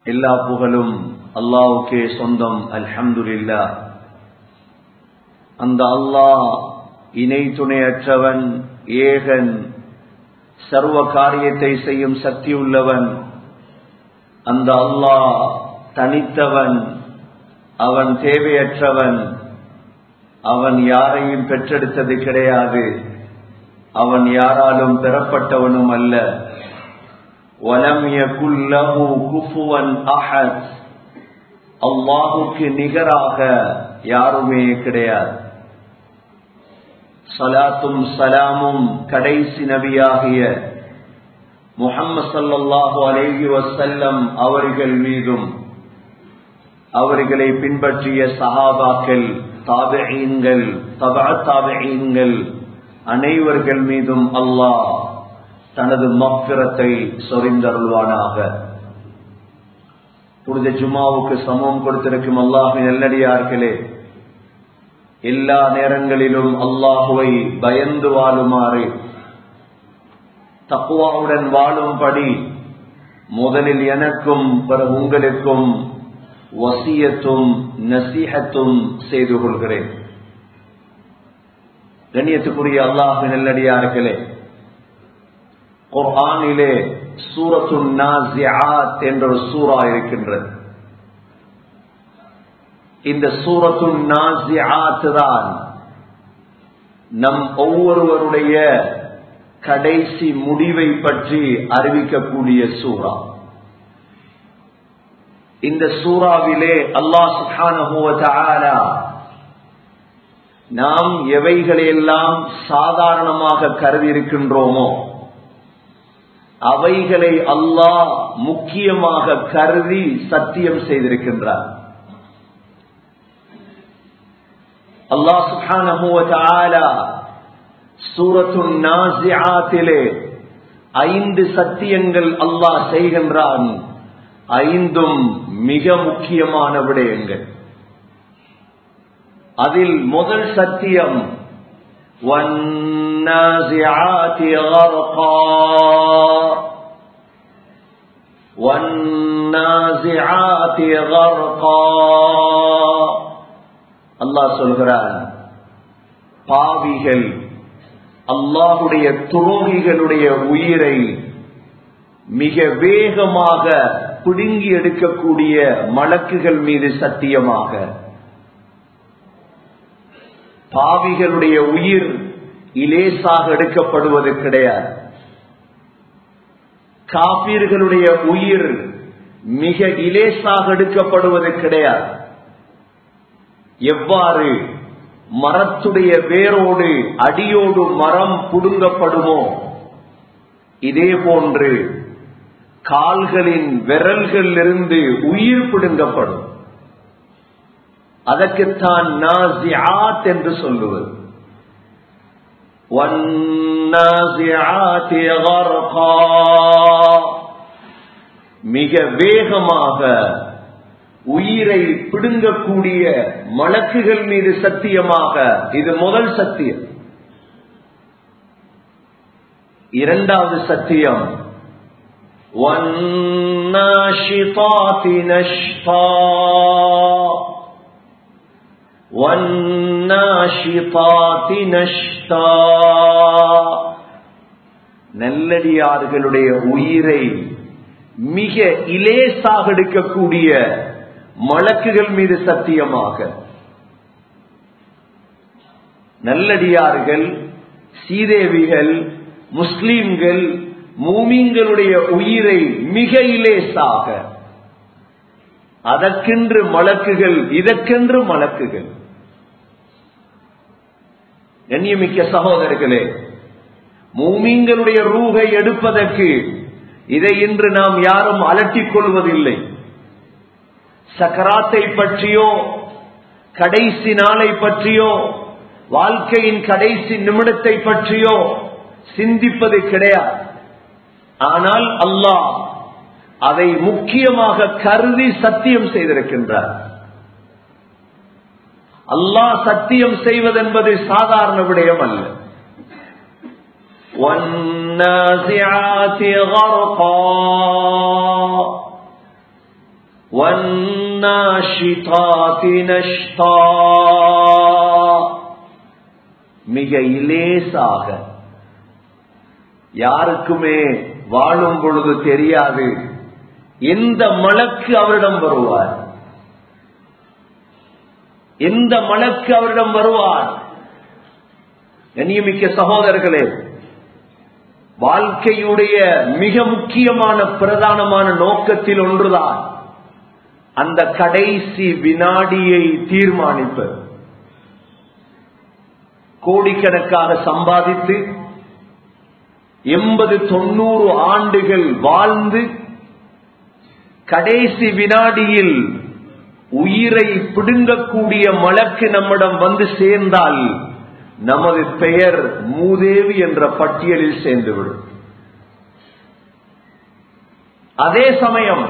எல்லா புகழும் அல்லாவுக்கே சொந்தம் அல்ஹம்துலில்லா அந்த அல்லாஹ் இணை துணையற்றவன் ஏகன் சர்வ காரியத்தை செய்யும் சக்தி உள்ளவன் அந்த அல்லாஹ் தனித்தவன் அவன் தேவையற்றவன் அவன் யாரையும் பெற்றெடுத்தது கிடையாது அவன் யாராலும் பெறப்பட்டவனும் அல்ல வலம் யகுல்லஹு குஃபுவன் அஹத் அல்லாஹுக்கு நிகராக யாருமே கிடையாது சலாத்தும் சலாமும் கடைசி நபியாகிய முகம்மது சல்லாஹு அலேஹி வசல்லம் அவர்கள் மீதும் அவர்களை பின்பற்றிய சஹாபாக்கள் தாபெயீன்கள் தபா தாபெயீன்கள் அனைவர்கள் மீதும் அல்லாஹ் தனது மக்கிரத்தை சொரிந்தருள்வானாக புனித ஜுமாவுக்கு சமம் கொடுத்திருக்கும் அல்லாஹின் நல்லடியார்களே எல்லா நேரங்களிலும் அல்லாஹுவை பயந்து வாழுமாறு தக்குவாவுடன் வாழும்படி முதலில் எனக்கும் பிறகு உங்களுக்கும் வசியத்தும் நசீகத்தும் செய்து கொள்கிறேன் கண்ணியத்துக்குரிய அல்லாஹு நல்லடியார்களே குர்ஆனிலே சூரத்து நாசியாத் என்ற ஒரு சூறா இருக்கின்றது இந்த சூரத்து நாசியாத் தான் நம் ஒவ்வொருவருடைய கடைசி முடிவை பற்றி அறிவிக்கக்கூடிய சூறா இந்த சூறாவிலே அல்லாஹ் சுகான நாம் எவைகளையெல்லாம் சாதாரணமாக கருதி இருக்கின்றோமோ அவைகளை அல்லாஹ் முக்கியமாக கருதி சத்தியம் செய்திருக்கின்றார் அல்லாஹ் சுகான சூரத்து நாசியாத்திலே ஐந்து சத்தியங்கள் அல்லாஹ் செய்கின்றான் ஐந்தும் மிக முக்கியமான விடயங்கள் அதில் முதல் சத்தியம் والنازعات غرقا والنازعات غرقا அல்லாஹ் சொல்கிறான் பாவிகள் அல்லாஹுடைய துரோகிகளுடைய உயிரை மிக வேகமாக பிடுங்கி எடுக்கக்கூடிய மலக்குகள் மீது சத்தியமாக பாவிகளுடைய உயிர் இலேசாக எடுக்கப்படுவது கிடையாது காப்பீர்களுடைய உயிர் மிக இலேசாக எடுக்கப்படுவது கிடையாது எவ்வாறு மரத்துடைய வேரோடு அடியோடு மரம் புடுங்கப்படுமோ இதே போன்று கால்களின் விரல்களிலிருந்து உயிர் பிடுங்கப்படும் அதற்குத்தான் நாசியாத் என்று சொல்லுவது மிக வேகமாக உயிரை பிடுங்கக்கூடிய மலக்குகள் மீது சத்தியமாக இது முதல் சத்தியம் இரண்டாவது சத்தியம் والناشطات نشطا والناشطات نشطا நல்லடியார்களுடைய உயிரை மிக இலேசாக எடுக்கக்கூடிய மலக்குகள் மீது சத்தியமாக நல்லடியார்கள் சீதேவிகள் முஸ்லீம்கள் மூமிங்களுடைய உயிரை மிக இலேசாக அதற்கென்று மலக்குகள் இதற்கென்று மலக்குகள் கண்ணியமிக்க சகோதரர்களே மூமீன்களுடைய ரூகை எடுப்பதற்கு இதை இன்று நாம் யாரும் அலட்டிக் கொள்வதில்லை சக்கராத்தை பற்றியோ கடைசி நாளை பற்றியோ வாழ்க்கையின் கடைசி நிமிடத்தை பற்றியோ சிந்திப்பது கிடையாது ஆனால் அல்லாஹ் அதை முக்கியமாக கருதி சத்தியம் செய்திருக்கின்றார் அல்லாஹ் சத்தியம் செய்வதென்பது சாதாரண விடயம் அல்ல والنازعات غرقا وَالنَّاشِطَاتِ نَشْطًا மிக இலேசாக யாருக்குமே வாழும் பொழுது தெரியாது எந்த மலக்கு அவரிடம் வருவார் எந்த மலக்கு அவரிடம் வருவார் கண்ணியமிக்க சகோதரர்களே வாழ்க்கையுடைய மிக முக்கியமான பிரதானமான நோக்கத்தில் ஒன்றுதான் அந்த கடைசி வினாடியை தீர்மானிப்பது கோடிக்கணக்காக சம்பாதித்து எண்பது தொண்ணூறு ஆண்டுகள் வாழ்ந்து கடைசி வினாடியில் உயிரை பிடுங்கக்கூடிய மலக்கு நம்மிடம் வந்து சேர்ந்தால் நமது பெயர் மூதேவி என்ற பட்டியலில் சேர்ந்துவிடும் அதே சமயம்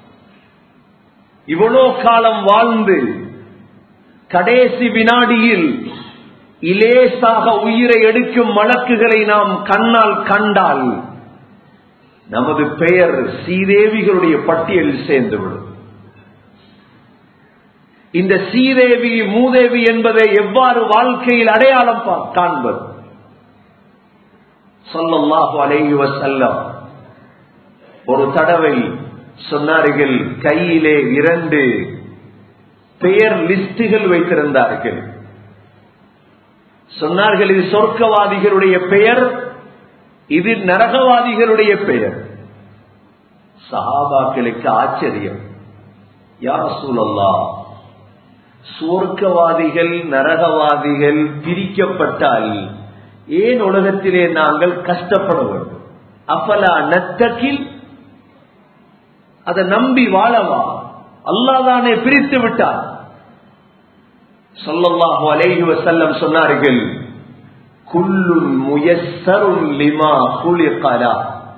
இவ்வளோ காலம் வாழ்ந்து கடைசி வினாடியில் இலேசாக உயிரை எடுக்கும் வழக்குகளை நாம் கண்ணால் கண்டால் நமது பெயர் சீதேவிகளுடைய பட்டியலில் சேர்ந்துவிடும் இந்த சீதேவி மூதேவி என்பதை எவ்வாறு வாழ்க்கையில் அடையாளம் காண்பது சொல்லல்லாஹு அலைஹி வசல்லம் ஒரு தடவை சொன்னார்கள் கையிலே இரண்டு பெயர் லிஸ்டுகள் வைத்திருந்தார்கள் சொன்னார்கள் இது சொர்க்கவாதிகளுடைய பெயர் இது நரகவாதிகளுடைய பெயர் சஹாபாக்களுக்கு ஆச்சரியம் யார் சூழல்லா சுவர்க்கவாதிகள் நரகவாதிகள் பிரிக்கப்பட்டால் ஏன் உலகத்திலே நாங்கள் கஷ்டப்பட வேண்டும் அப்பலா நத்தக்கில் அதை நம்பி வாழவா அல்லாதானே பிரித்து விட்டார் சொல்லல்லாஹு அலைஹி வசல்லம் சொன்னார்கள் குல்லுன் முயஸ்ஸருன் லிமா குலிகலா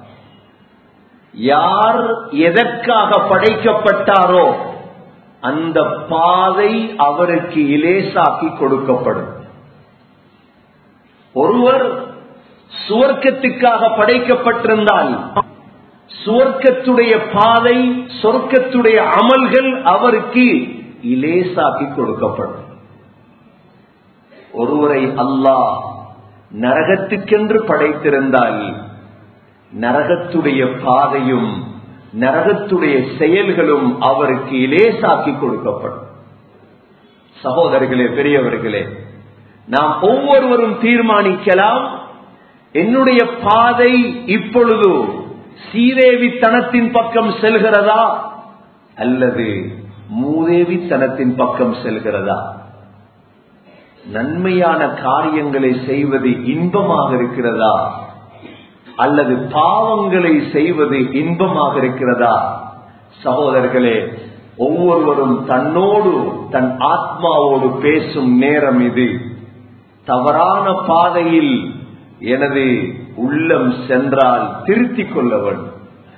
யார் எதற்காக படைக்கப்பட்டாரோ அந்த பாதை அவருக்கு இலேசாக்கி கொடுக்கப்படும் ஒருவர் சுவர்க்கத்துக்காக படைக்கப்பட்டிருந்தால் சுவர்க்கத்துடைய பாதை சொர்க்கத்துடைய அமல்கள் அவருக்கு இலேசாக்கி கொடுக்கப்படும் ஒருவரை அல்லாஹ் நரகத்துக்கென்று படைத்திருந்தால் நரகத்துடைய பாதையும் நரகத்துடைய செயல்களும் அவருக்கு இலேசாக்கி கொடுக்கப்படும் சகோதரர்களே பெரியவர்களே நாம் ஒவ்வொருவரும் தீர்மானிக்கலாம் என்னுடைய பாதை இப்பொழுது சீதேவித்தனத்தின் பக்கம் செல்கிறதா அல்லது மூதேவித்தனத்தின் பக்கம் செல்கிறதா நன்மையான காரியங்களை செய்வது இன்பமாக இருக்கிறதா அல்லது பாவங்களை செய்வது இன்பமாக இருக்கிறதா சகோதரர்களே ஒவ்வொருவரும் தன்னோடு தன் ஆத்மாவோடு பேசும் நேரம் இது தவறான பாதையில் எனது உள்ளம் சென்றால் திருத்திக் கொள்ள வேண்டும்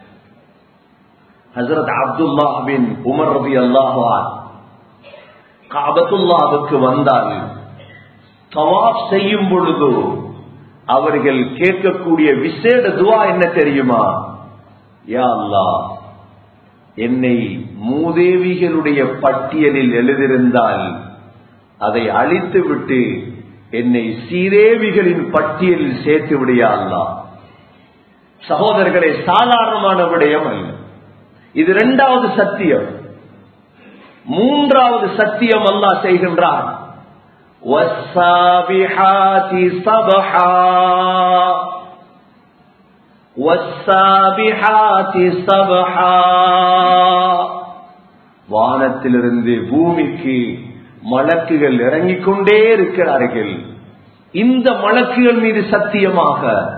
ஹசரத் அப்துல்லா பின் உமர் ரபி அல்லாஹான் காபத்துல்லாவுக்கு வந்தால் தவாப் செய்யும் பொழுது அவர்கள் கேட்கக்கூடிய விசேட துவா என்ன தெரியுமா யா அல்லா என்னை மூதேவிகளுடைய பட்டியலில் எழுதியிருந்தால் அதை அழித்து விட்டு என்னை சீரேவிகளின் பட்டியலில் சேர்த்து விடியா அல்லா சகோதரர்களே சாதாரணமான விடயம் அல்ல இது இரண்டாவது சத்தியம் மூன்றாவது சத்தியம் அல்லாஹ் செய்கின்றார் والسابحات سبحا والسابحات سبحا வானத்திலிருந்து பூமிக்கு மலக்குகள் இறங்கிக் கொண்டே இருக்கிறார்கள் இந்த மலக்குகள் மீது சத்தியமாக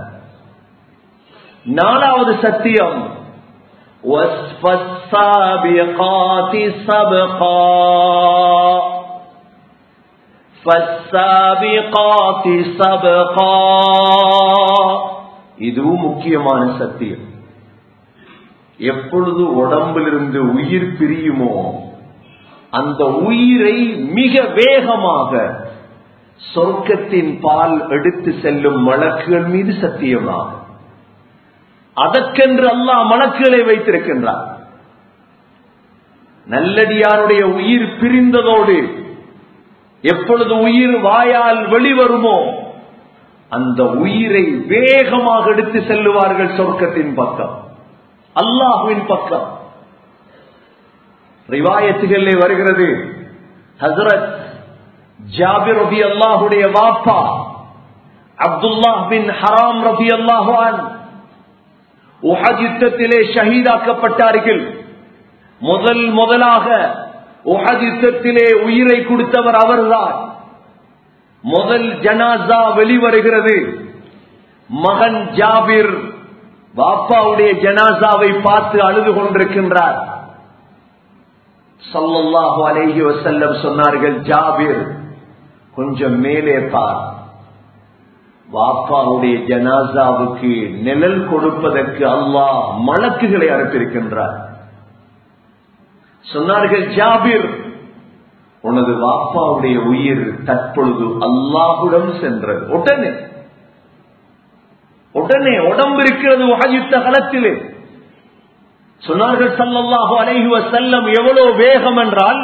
நாலாவது சத்தியம் والسابقات سبقا فالسابقات سبقا இதுவும் முக்கியமான சத்தியம் எப்பொழுது உடம்பிலிருந்து உயிர் பிரியுமோ அந்த உயிரை மிக வேகமாக சொர்க்கத்தின் பால் எடுத்து செல்லும் மலக்குகள் மீது சத்தியமாக அதற்கென்று அல்லாஹ் மலக்குகளை வைத்திருக்கின்றார் நல்லடியாருடைய உயிர் பிரிந்ததோடு எப்பொழுது உயிர் வாயால் வெளிவருமோ அந்த உயிரை வேகமாக எடுத்து செல்லுவார்கள் சொர்க்கத்தின் பக்கம் அல்லாஹுவின் பக்கம் ரிவாயத்துகளிலே வருகிறது ஹசரத் ஜாபிர் ரபி அல்லாஹுடைய வாப்பா அப்துல்லா பின் ஹராம் ரபி அல்லாஹான் உஹத் யுத்தத்திலே ஷஹீதாக்கப்பட்டார்கள் முதல் முதலாக உஹத் யுத்தத்திலே உயிரை கொடுத்தவர் அவர்தான் முதல் ஜனாசா வெளிவருகிறது மகன் ஜாபிர் பாப்பாவுடைய ஜனாசாவை பார்த்து அழுது கொண்டிருக்கின்றார் சல்லல்லாஹு அலேஹி வசல்லம் சொன்னார்கள் ஜாபிர் கொஞ்சம் மேலே பார் வாப்பாவுடைய ஜனாசாவுக்கு நிழல் கொடுப்பதற்கு அல்லாஹ் மலக்குகளை அனுப்பியிருக்கின்றார் சொன்னார்கள் ஜாபிர் உனது வாப்பாவுடைய உயிர் தற்பொழுது அல்லாஹுடன் சென்றது உடனே உடனே உடம்பு இருக்கிறது உகயுத்த களத்திலே சொன்னார்கள் சல்லல்லாஹு அலைஹி வசல்லம் எவ்வளவு வேகம் என்றால்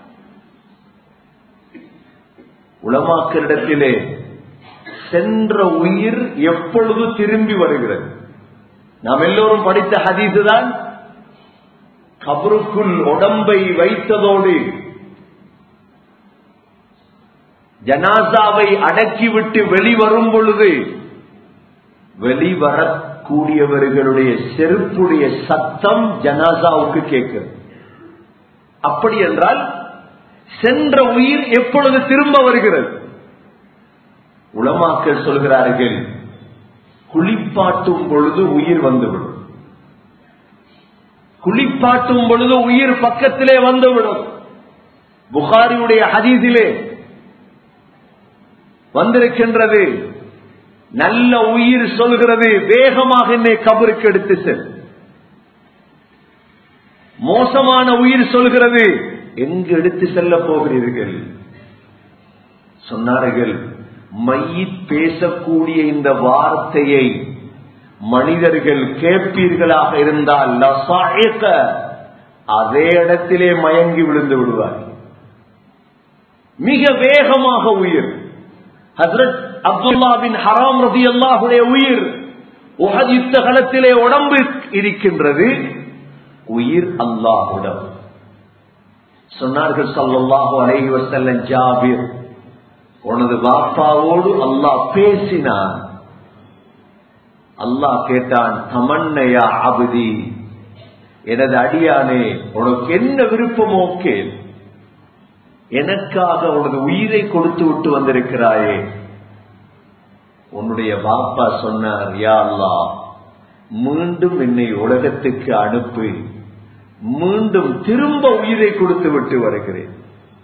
உளமாக்களிடத்திலே சென்ற உயிர் எப்பொழுது திரும்பி வருகிறது நாம் எல்லோரும் படித்த ஹதீது தான் கபருக்குள் உடம்பை வைத்ததோடு ஜனாசாவை அடக்கிவிட்டு வெளிவரும் பொழுது வெளிவரக்கூடியவர்களுடைய செருப்புடைய சத்தம் ஜனாசாவுக்கு கேட்கிறது அப்படி என்றால் சென்ற உயிர் எப்பொழுது திரும்ப வருகிறது உளமாக்கல் சொல்கிறார்கள் குளிப்பாட்டும் பொழுது உயிர் வந்துவிடும் குளிப்பாட்டும் பொழுது உயிர் பக்கத்திலே வந்துவிடும் புகாரியுடைய ஹதீதிலே வந்திருக்கின்றது நல்ல உயிர் சொல்கிறது வேகமாக என்னை கபருக்கு எடுத்து செல் மோசமான உயிர் சொல்கிறது எங்கு எடுத்து செல்ல போகிறீர்கள் சொன்னார்கள் மையித் பேசக்கூடிய இந்த வார்த்தையை மனிதர்கள் கேட்பீர்களாக இருந்தால் அதே இடத்திலே மயங்கி விழுந்து விடுவார் மிக வேகமாக உயிர் ஹசரத் அப்துல்லா பின் ஹராம் ரதி அல்லாஹுடைய உயிர் யுத்த களத்திலே உடம்பு இருக்கின்றது உயிர் அல்லாஹுடம் சொன்னார்கள் சல்லாஹு அலைஹி வசல்லம் ஜாபிர் உனது பாப்பாவோடு அல்லாஹ் பேசினான் அல்லாஹ் கேட்டான் தமன்னையா அபுதி எனது அடியானே உனக்கு என்ன விருப்பமோ கேள் எனக்காக உனது உயிரை கொடுத்து விட்டு வந்திருக்கிறாயே உன்னுடைய பாப்பா சொன்னார் யா அல்லா மீண்டும் என்னை உலகத்துக்கு அனுப்பி மீண்டும் திரும்ப உயிரை கொடுத்து விட்டு வருகிறேன்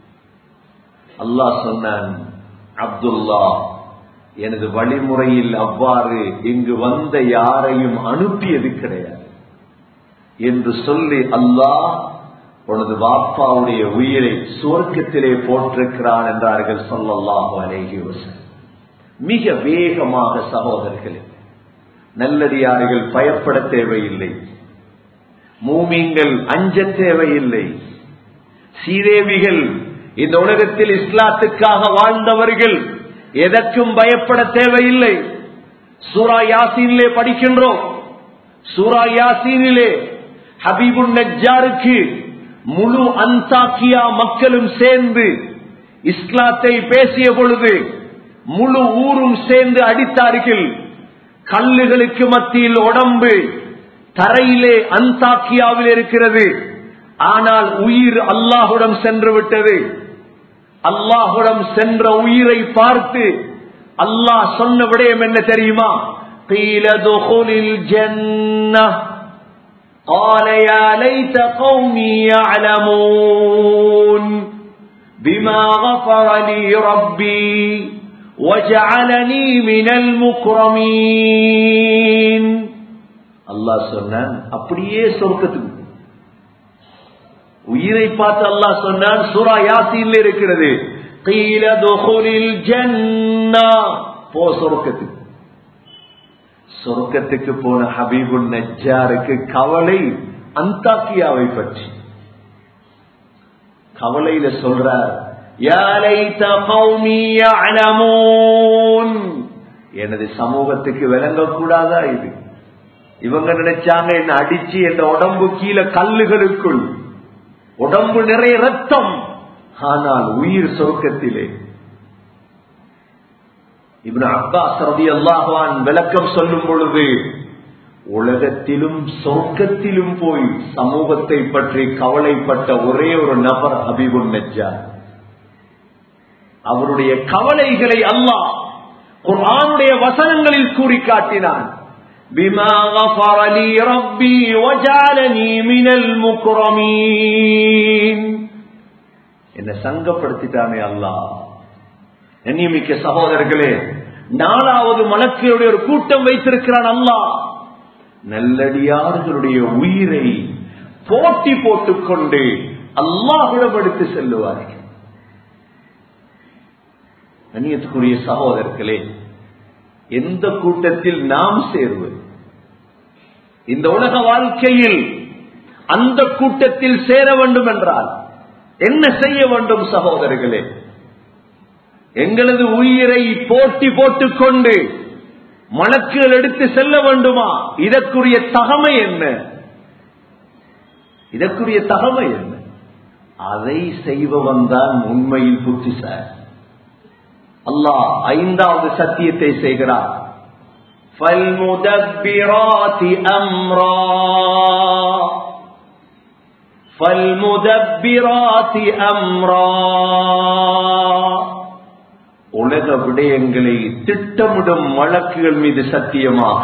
அல்லாஹ் சொன்னான் அப்துல்லா எனது வழிமுறையில் அவ்வாறு இங்கு வந்த யாரையும் அனுப்பியது கிடையாது என்று சொல்லி அல்லாஹ் உனது வாப்பாவுடைய உயிரை சுவர்க்கத்திலே போட்டிருக்கிறான் என்றார்கள் சொல்லல்லாஹு அலேஹி வசன் மிக வேகமாக சகோதரர்களே நல்லடியார்கள் பயப்பட தேவையில்லை மூமிங்கள் அஞ்ச தேவையில்லை சீதேவிகள் இந்த உலகத்தில் இஸ்லாத்துக்காக வாழ்ந்தவர்கள் எதற்கும் பயப்பட தேவையில்லை சூரா யாசீனிலே படிக்கின்றோம் சூரா யாசீனிலே ஹபீபுன் நஜாருக்கு முழு அன்சாக்கியா மக்களும் சேர்ந்து இஸ்லாத்தை பேசிய பொழுது முழு ஊரும் சேர்ந்து அடித்தார்கள் கல்லுகளுக்கு மத்தியில் உடம்பு தரையிலே அந்தாக்கியாவில் இருக்கிறது ஆனால் உயிர் அல்லாஹுடம் சென்று விட்டது அல்லாஹுடம் சென்ற உயிரை பார்த்து அல்லாஹ் சொன்ன விடயம் என்ன தெரியுமா قيل دخل الجنة قال يا ليت قومي يعلمون بما غفر لي ربي وجعلني من المكرمين அல்லாஹ் சொன்னான் அப்படியே சொர்க்கத்துக்கு உயிரை பார்த்து அல்லாஹ் சொன்னான் சூரா யாசின்ல இருக்கிறது قيل دخل الجنة போ சொர்க்கத்துக்கு சொர்க்கத்துக்கு போன ஹபீபுல் நஜாருக்கு கவலை அந்தாக்கியாவை பற்றி கவலையில சொல்றார் "யா லைத கௌமி யஅலமூன்." எனது சமூகத்துக்கு விளங்கக்கூடாதா இது இவங்க நினைச்சாங்க என்ன அடிச்சு என் உடம்பு கீழே கல்லுகளுக்குள் உடம்பு நிறைய ரத்தம் ஆனால் உயிர் சொர்க்கத்திலே இவன் அப்பாஸ் ரதி அல்லாஹான் விளக்கம் சொல்லும் பொழுது உலகத்திலும் சொர்க்கத்திலும் போய் சமூகத்தை பற்றி கவலைப்பட்ட ஒரே ஒரு நபர் ஹபீபுன் நஜ்ஜார் அவருடைய கவலைகளை அல்லாஹ் குர்ஆனுடைய வசனங்களில் கூறி காட்டினான் بما غفر لي ربي وجعلني من المكرمين என்ன சங்கப்படுத்திட்டானே அல்லாஹ் கண்ணியமிக்க சகோதரர்களே நாலாவது மலக்குடைய ஒரு கூட்டம் வைத்திருக்கிறான் அல்லாஹ் நல்லடியார்களுடைய உயிரை போட்டி போட்டுக்கொண்டு அல்லாஹிடம் எடுத்து செல்லுவார்கள் கண்ணியத்துக்குரிய சகோதரர்களே எந்த கூட்டத்தில் நாம் சேர்வது இந்த உலக வாழ்க்கையில் அந்த கூட்டத்தில் சேர வேண்டும் என்றால் என்ன செய்ய வேண்டும் சகோதரர்களே எங்களது உயிரை போட்டி போட்டுக்கொண்டு மலக்குகள் எடுத்து செல்ல வேண்டுமா இதற்குரிய தகமை என்ன இதற்குரிய தகமை என்ன அதை செய்பவன் தான் உண்மையில் புத்திசார் அல்லாஹ் ஐந்தாவது சத்தியத்தை செய்கிறார் فالمدبرات أمرا فالمدبرات أمرا உலக விடயங்களை திட்டமிடும் வழக்குகள் மீது சத்தியமாக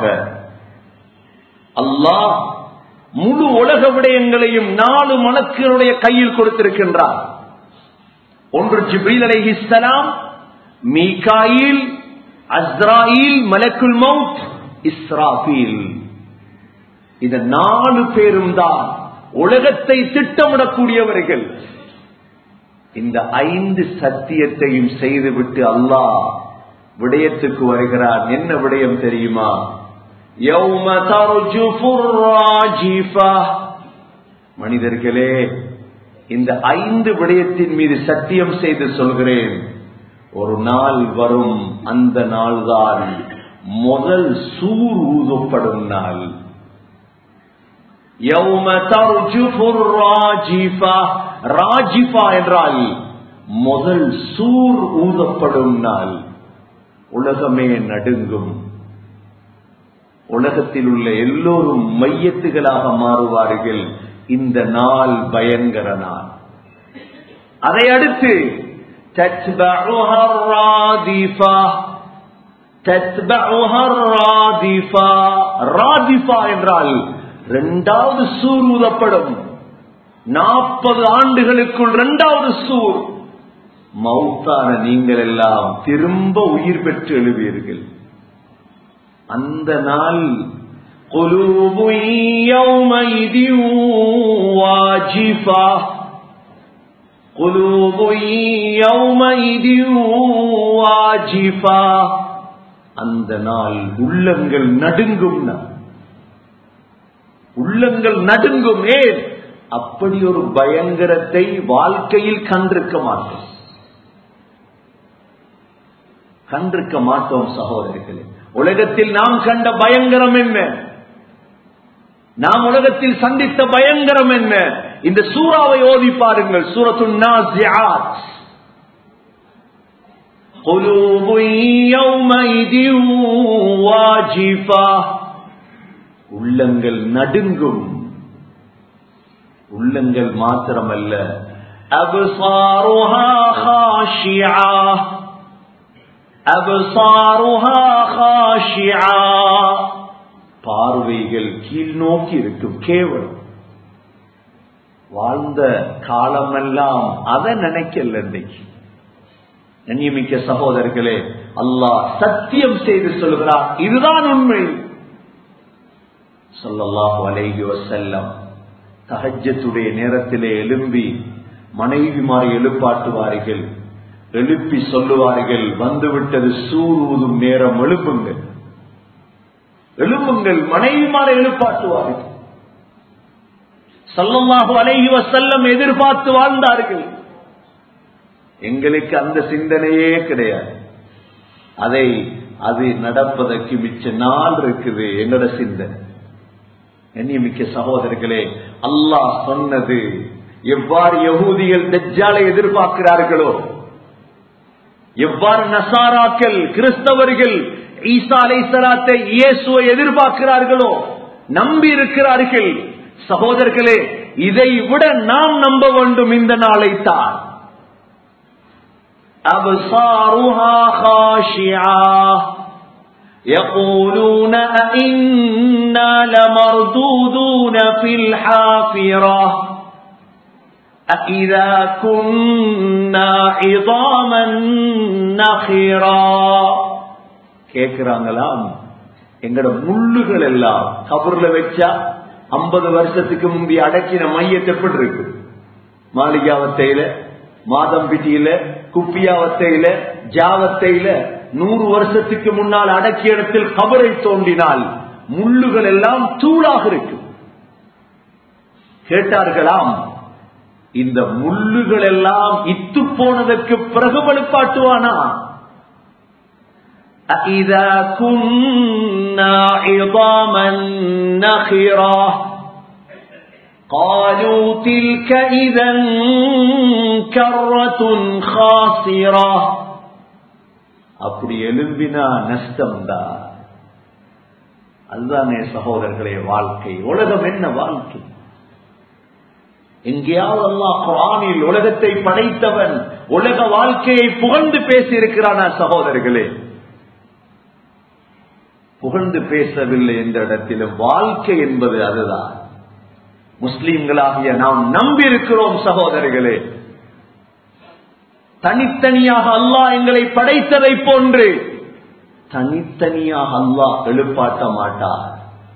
அல்லாஹ் முழு உலக விடயங்களையும் நாலு மலக்குகளுடைய கையில் கொடுத்திருக்கின்றார் ஒன்று ஜிப்ரீல் அலைஹிஸ்ஸலாம் மீகாயில் அஸ்ராயில் மலக்குல் மவுத் இஸ்ராஃபீல் இந்த நாலு பேரும் தான் உலகத்தை திட்டமிடக்கூடியவர்கள் இந்த ஐந்து சத்தியத்தையும் செய்துவிட்டு அல்லாஹ் விடயத்துக்கு வருகிறார் என்ன விடயம் தெரியுமா يَوْمَ تَرْجُفُ الرَّاجِفَةُ மனிதர்களே இந்த ஐந்து விடயத்தின் மீது சத்தியம் செய்து சொல்கிறேன் ஒரு நாள் வரும் அந்த நாள்தான் முதல் சூர் ஊதப்படும் நாள் يَوْمَ تَرْجُفُ الرَّاجِفَةُ ராஜிஃபா என்றால் முதல் சூர் ஊதப்படும் நாள் உலகமே நடுங்கும் உலகத்தில் உள்ள எல்லோரும் மையத்துகளாக மாறுவார்கள் இந்த நாள் பயங்கர நாள் அதை அடுத்து تتبعها الرادفة تتبعها الرادفة رادفة என்றால் இரண்டாவது சூர் ஊதப்படும் நாற்பது ஆண்டுகளுக்குள் இரண்டாவது சூர் மௌத்தான நீங்கள் எல்லாம் திரும்ப உயிர் பெற்று எழுவீர்கள் அந்த நாள் قلوب يومئذ واجفة قلوب يومئذ واجفة அந்த நாள் உள்ளங்கள் நடுங்கும் நாள் உள்ளங்கள் நடுங்கும் ஏன் அப்படி ஒரு பயங்கரத்தை வாழ்க்கையில் கண்டிருக்க மாட்டோம் கண்டிருக்க மாட்டோம் சகோதரிகளே உலகத்தில் நாம் கண்ட பயங்கரம் என்ன நாம் உலகத்தில் சந்தித்த பயங்கரம் என்ன இந்த சூறாவை ஓதி பாருங்கள் சூரத்து நாசியாத் قلوب يومئذ واجفة உள்ளங்கள் நடுங்கும் உள்ளங்கள் மாத்திரமல்ல அபுசாருஹா خاشعة அபுசாருஹா خاشعة பார்வைகள் கீழ் நோக்கி இருக்கும் கேவலம் வாழ்ந்த காலமெல்லாம் அதை நினைக்கல இன்னைக்கு கண்ணியமிக்க சகோதரர்களே அல்லாஹ் சத்தியம் செய்து சொல்கிறார் இதுதான் உண்மை சொல்லல்லாஹு அலைஹி வசல்லம் தஹஜத்துடைய நேரத்திலே எழும்பி மனைவிமாரை எழுப்பாட்டுவார்கள் எழுப்பி சொல்லுவார்கள் வந்துவிட்டது சூர் ஊதும் நேரம் எழுப்புங்கள் எழுப்புங்கள் மனைவிமாரை எழுப்பாட்டுவார்கள் சல்லல்லாஹு அலைஹி வசல்லம் எதிர்பார்த்து வாழ்ந்தார்கள் எங்களுக்கு அந்த சிந்தனையே கிடையாது அதை அது நடப்பதற்கு மிச்ச நாள் இருக்குது எங்களோட சிந்தனை எண்ணியமிக்க சகோதரர்களே அல்லாஹ் சொன்னது எவ்வாறு யகூதிகள் தஜ்ஜாலை எதிர்பார்க்கிறார்களோ எவ்வாறு நசாராக்கள் கிறிஸ்தவர்கள் ஈசா அலை சலாத்தை இயேசுவை எதிர்பார்க்கிறார்களோ நம்பி இருக்கிறார்கள் சகோதரர்களே இதை விட நாம் நம்ப வேண்டும் இந்த நாளை தான் أبصارها خاشعة يقولون أئنا لمردودون في الحافرة أئذا كنا عظاما نخرا கேக்குறாங்களாம் எங்கட முள்ளுகள் எல்லாம் கபர்ல வச்சா ஐம்பது வருஷத்துக்கு முந்தைய அடக்கின மையத்தை எப்படி இருக்கு மாளிகாவத்தையில மாதம்பிட்டியில குப்பியாவத்தையில ஜாவத்தையில நூறு வருஷத்துக்கு முன்னால் அடக்கிய இடத்தில் கபரை தோண்டினால் முள்ளுகள் எல்லாம் தூளாக இருக்கு கேட்டார்களாம் இந்த முள்ளுகள் எல்லாம் இத்து போனதற்கு பிறகு வலுப்பாட்டுவானா أَإِذَا كُنَّا عِظَامًا نَخِرَةً قالوا تلك إذا كرة خاسرة அப்படி எழும்பினா நஷ்டம்தான் அதுதானே சகோதரர்களே வாழ்க்கை உலகம் என்ன வாழ்க்கை எங்கேயாவது அல்லாஹ் குரானில் உலகத்தை படைத்தவன் உலக வாழ்க்கையை புகழ்ந்து பேசி இருக்கிறானா சகோதரர்களே புகழ்ந்து பேசவில்லை என்ற இடத்திலும் வாழ்க்கை என்பது அதுதான் முஸ்லீம்களாகிய நாம் நம்பி இருக்கிறோம் சகோதரர்களே தனித்தனியாக அல்லாஹ் எங்களை படைத்ததை போன்று தனித்தனியாக அல்லாஹ் எழுப்பாட்ட மாட்டார்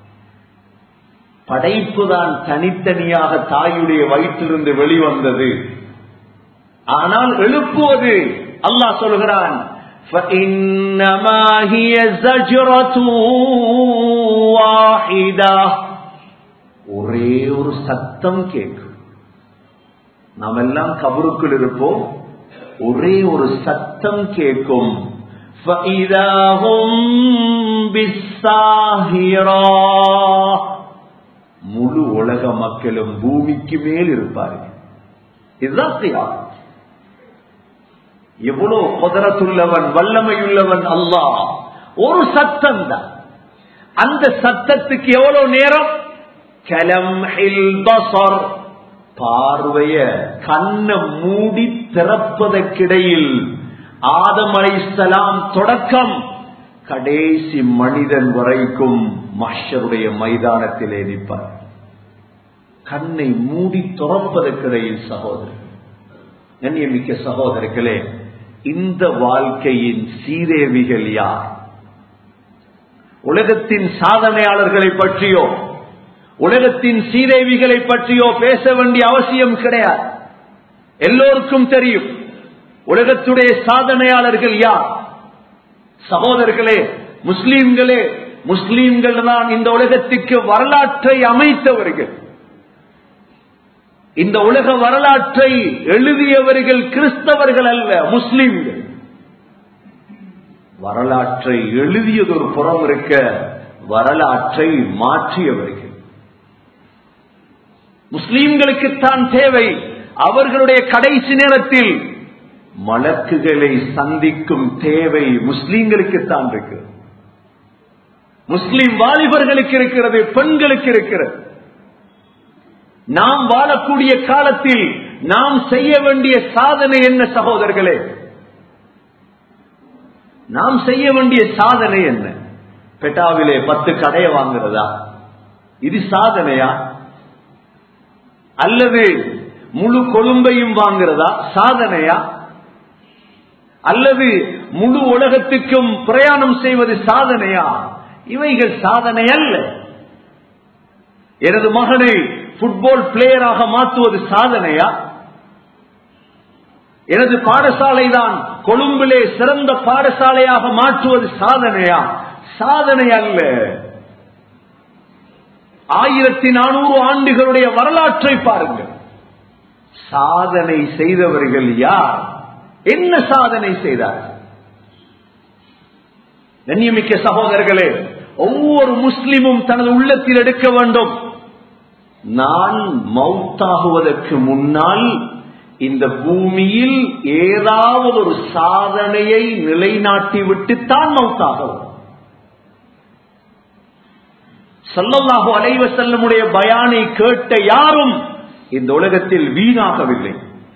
படைப்புதான் தனித்தனியாக தாயுடைய வயிற்றிலிருந்து வெளிவந்தது ஆனால் எழுப்புவது அல்லாஹ் சொல்கிறான் فَإِنَّمَا هِيَ زَجْرَةٌ وَاحِدَةٌ ஒரே ஒரு சத்தம் கேட்கும் நாம் எல்லாம் கபருக்குள் இருப்போம் ஒரே ஒரு சத்தம் கேட்கும் فَإِذَا هُمْ بِالسَّاهِرَةِ முழு உலக மக்களும் பூமிக்கு மேல் இருப்பார்கள் இதுதான் தியாகம் எவ்வளவு குதரத்துள்ளவன் வல்லமையுள்ளவன் அல்லாஹ் ஒரு சத்தம் தான் அந்த சத்தத்துக்கு எவ்வளவு நேரம் கலம் பசர் பார்வைய கண்ண மூடி திறப்பதற்கிடையில் ஆதம் அலைசலாம் தொடக்கம் கடைசி மனிதன் வரைக்கும் மஷருடைய மைதானத்திலே நிற்பார் கண்ணை மூடி துறப்பதற்கிடையில் சகோதரர் கண்ணியமிக்க சகோதரர்களே இந்த வாழ்க்கையின் சீரேவிகள் யார் உலகத்தின் சாதனையாளர்களை பற்றியோ உலகத்தின் சீரேவிகளை பற்றியோ பேச வேண்டிய அவசியம் கிடையாது எல்லோருக்கும் தெரியும் உலகத்துடைய சாதனையாளர்கள் யார் சகோதரர்களே முஸ்லீம்களே முஸ்லீம்கள் தான் இந்த உலகத்திற்கு வரலாற்றை அமைத்தவர்கள் இந்த உலக வரலாற்றை எழுதியவர்கள் கிறிஸ்தவர்கள் அல்ல முஸ்லிம்கள் வரலாற்றை எழுதியது ஒரு புறம் இருக்க வரலாற்றை மாற்றியவர்கள் முஸ்லீம்களுக்குத்தான் தேவை அவர்களுடைய கடைசி நேரத்தில் மலக்குகளை சந்திக்கும் தேவை முஸ்லீம்களுக்குத்தான் இருக்கு முஸ்லிம் வாலிபர்களுக்கு இருக்கிறது பெண்களுக்கு இருக்கிறது நாம் வாழக்கூடிய காலத்தில் நாம் செய்ய வேண்டிய சாதனை என்ன சகோதரர்களே நாம் செய்ய வேண்டிய சாதனை என்ன பெட்டாவிலே பத்து கடையை வாங்குறதா இது சாதனையா அல்லது முழு கொழும்பையும் வாங்குறதா சாதனையா அல்லது முழு உலகத்துக்கும் பிரயாணம் செய்வது சாதனையா இவைகள் சாதனை அல்ல எனது மகனை புட்பால் பிளேயராக மாற்றுவது சாதனையா எனது பாடசாலை தான் கொழும்பிலே சிறந்த பாடசாலையாக மாற்றுவது சாதனையா சாதனை அல்ல ஆயிரத்தி நானூறு ஆண்டுகளுடைய வரலாற்றை பாருங்கள் சாதனை செய்தவர்கள் யார் என்ன சாதனை செய்தார் கண்ணியமிக்க சகோதரர்களே ஒவ்வொரு முஸ்லிமும் தனது உள்ளத்தில் எடுக்க வேண்டும் நான் மௌத்தாகுவதற்கு முன்னால் இந்த பூமியில் ஏதாவது ஒரு சாதனையை நிலைநாட்டி விட்டுத்தான் மௌத்தாகவும் சல்லல்லாஹு அலைவ செல்லமுடைய பயானை கேட்ட யாரும் இந்த உலகத்தில் வீணாகவில்லை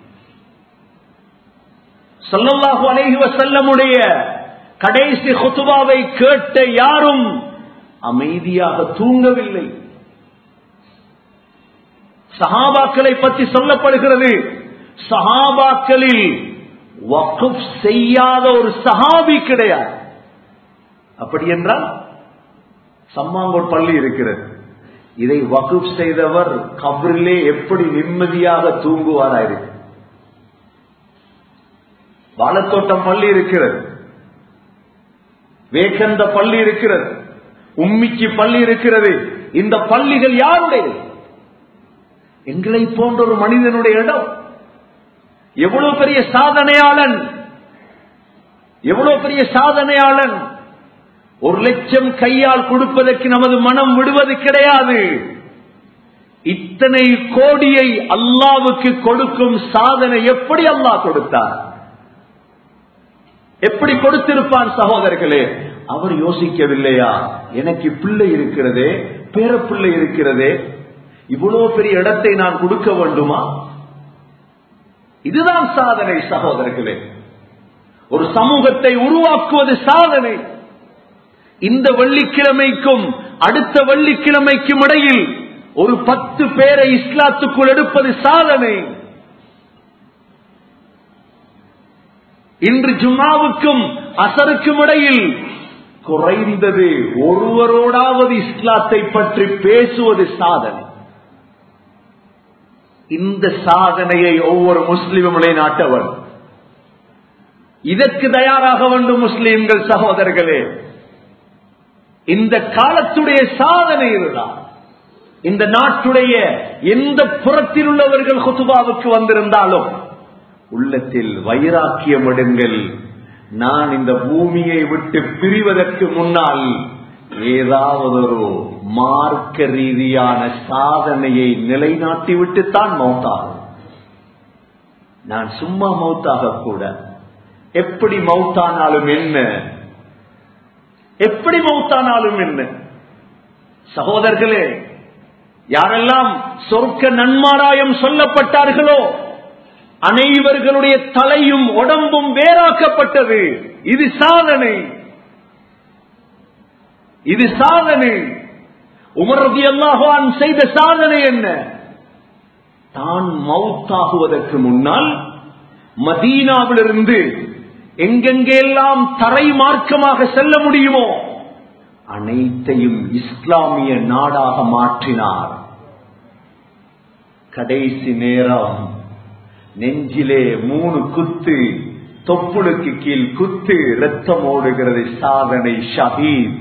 சல்லல்லாஹு அலைஹி வசல்லமுடைய கடைசி ஹுத்துபாவை கேட்ட யாரும் அமைதியாக தூங்கவில்லை சஹாபாக்களை பற்றி சொல்லப்படுகிறது சஹாபாக்களில் வகுப் செய்யாத ஒரு சஹாபி கிடையாது அப்படி என்றால் சம்மாங்கோட் பள்ளி இருக்கிறது இதை வகுப் செய்தவர் கபரிலே எப்படி நிம்மதியாக தூங்குவாராயிருக்கு வாழத்தோட்டம் பள்ளி இருக்கிறது வேகந்த பள்ளி இருக்கிறது உம்மிச்சி பள்ளி இருக்கிறது இந்த பள்ளிகள் யாருடைய எங்களை போன்ற ஒரு மனிதனுடைய இடம் எவ்வளவு பெரிய சாதனையாளன் எவ்வளவு பெரிய சாதனையாளன் ஒரு லட்சம் கையால் கொடுப்பதற்கு நமது மனம் விடுவது கிடையாது இத்தனை கோடியை அல்லாவுக்கு கொடுக்கும் சாதனை எப்படி அல்லாஹ் கொடுத்தார் எப்படி கொடுத்திருப்பான் சகோதரர்களே அவர் யோசிக்கவில்லையா எனக்கு பிள்ளை இருக்கிறதே பேர பிள்ளை இருக்கிறதே இவ்வளவு பெரிய இடத்தை நான் கொடுக்க வேண்டுமா இதுதான் சாதனை சகோதரர்களே ஒரு சமூகத்தை உருவாக்குவது சாதனை இந்த வெள்ளிக்கிழமைக்கும் அடுத்த வெள்ளிக்கிழமைக்கும் இடையில் ஒரு பத்து பேரை இஸ்லாத்துக்குள் எடுப்பது சாதனை இன்று ஜும்மாவுக்கும் அசருக்கும் இடையில் குறைந்தது ஒருவரோடாவது இஸ்லாத்தை பற்றி பேசுவது சாதனை இந்த சாதனையை ஒவ்வொரு முஸ்லிமும் நிலைநாட்டவர் இதற்கு தயாராக வேண்டும் முஸ்லிம்கள் சகோதரர்களே இந்த காலத்துடைய சாதனை இதுதான் இந்த நாட்டுடைய எந்த புறத்தில் உள்ளவர்கள் குத்துபாவுக்கு வந்திருந்தாலும் உள்ளத்தில் வைராக்கியம் எடுங்கள் நான் இந்த பூமியை விட்டு பிரிவதற்கு முன்னால் ஏதாவது ஒரு மார்க்க ரீதியான சாதனையை நிலைநாட்டி விட்டுத்தான் மௌத்தாகும் நான் சும்மா மௌத்தாக கூட எப்படி மௌத்தானாலும் என்ன எப்படி மௌத்தானாலும் என்ன சகோதரர்களே யாரெல்லாம் சொர்க்க நன்மாராயம் சொல்லப்பட்டார்களோ அனைவர்களுடைய தலையும் உடம்பும் வேறாக்கப்பட்டது இது சாதனை இது சாதனை உமரதி அல்லாஹான் செய்த சாதனை என்ன தான் மவுத்தாகுவதற்கு முன்னால் மதீனாவிலிருந்து எங்கெங்கெல்லாம் தரை மார்க்கமாக செல்ல முடியுமோ அனைத்தையும் இஸ்லாமிய நாடாக மாற்றினார் கடைசி நேரம் நெஞ்சிலே மூணு குத்து தொப்புளுக்கு கீழ் குத்து ரத்தம் ஓடுகிறது சாதனை ஷஹீத்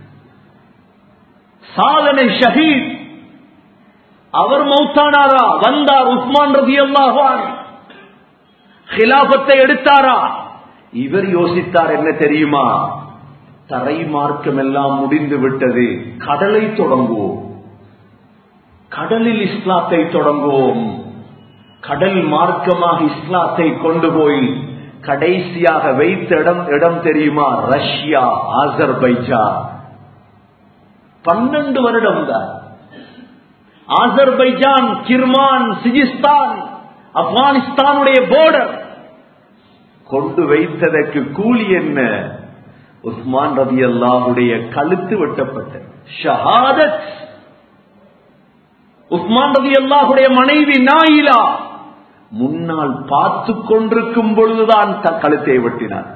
சாதனை ஷஹீத் அவர் மௌத்தானாரா வந்தார் உஸ்மான் ரதி அல்லாஹான் ஹிலாபத்தை எடுத்தாரா இவர் யோசித்தார் என்ன தெரியுமா தரை மார்க்கம் எல்லாம் முடிந்து விட்டது கடலை தொடங்குவோம் கடலில் இஸ்லாத்தை தொடங்குவோம் கடல் மார்க்கமாக இஸ்லாத்தை கொண்டு போய் கடைசியாக வைத்த இடம் இடம் தெரியுமா ரஷ்யா ஆசர்பைஜா பன்னெண்டு வருடம் தான் ஆசர்பைஜான் கிர்மான் சிஜிஸ்தான் ஆப்கானிஸ்தானுடைய போர்டர் கொண்டு வைத்ததற்கு கூலி என்ன உஸ்மான் ரதி அல்லாவுடைய கழுத்து வெட்டப்பட்ட ஷஹாதத் உஸ்மான் ரதி அல்லாஹுடைய மனைவி நாயிலா முன்னால் பார்த்து கொண்டிருக்கும் பொழுதுதான் கழுத்தை வெட்டினார்